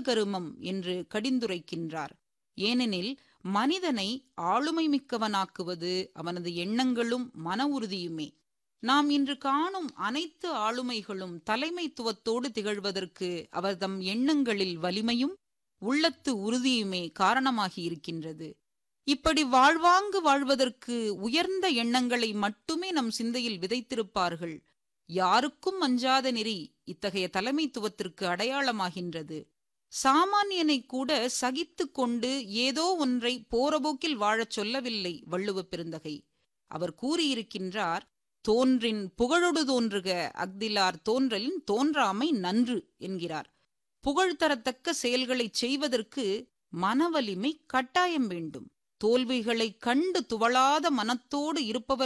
கருமம் என்று கடிந்துரைக்கின்றார் ஏனெனில் மனிதனை ஆளுமை மிக்கவனாக்குவது அவனது எண்ணங்களும் மன உறுதியுமே நாம் இன்று காணும் அனைத்து ஆளுமைகளும் தலைமைத்துவத்தோடு திகழ்வதற்கு அவர் தம் எண்ணங்களில் வலிமையும் உள்ளத்து உறுதியுமே காரணமாகி இருக்கின்றது இப்படி வாழ்வாங்கு வாழ்வதற்கு உயர்ந்த எண்ணங்களை மட்டுமே நம் சிந்தையில் விதைத்திருப்பார்கள் யாருக்கும் அஞ்சாத நெறி இத்தகைய தலைமைத்துவத்திற்கு அடையாளமாகின்றது சாமானியனை கூட சகித்து கொண்டு ஏதோ ஒன்றை போறபோக்கில் வாழச் சொல்லவில்லை வள்ளுவ பெருந்தகை அவர் கூறியிருக்கின்றார் தோன்றின் புகழொடு தோன்றுக அக்திலார் தோன்றலின் தோன்றாமை நன்று என்கிறார் புகழ் தரத்தக்க செயல்களைச் செய்வதற்கு மனவலிமை கட்டாயம் வேண்டும் தோல்விகளைக் கண்டு துவளாத மனத்தோடு இருப்பவர்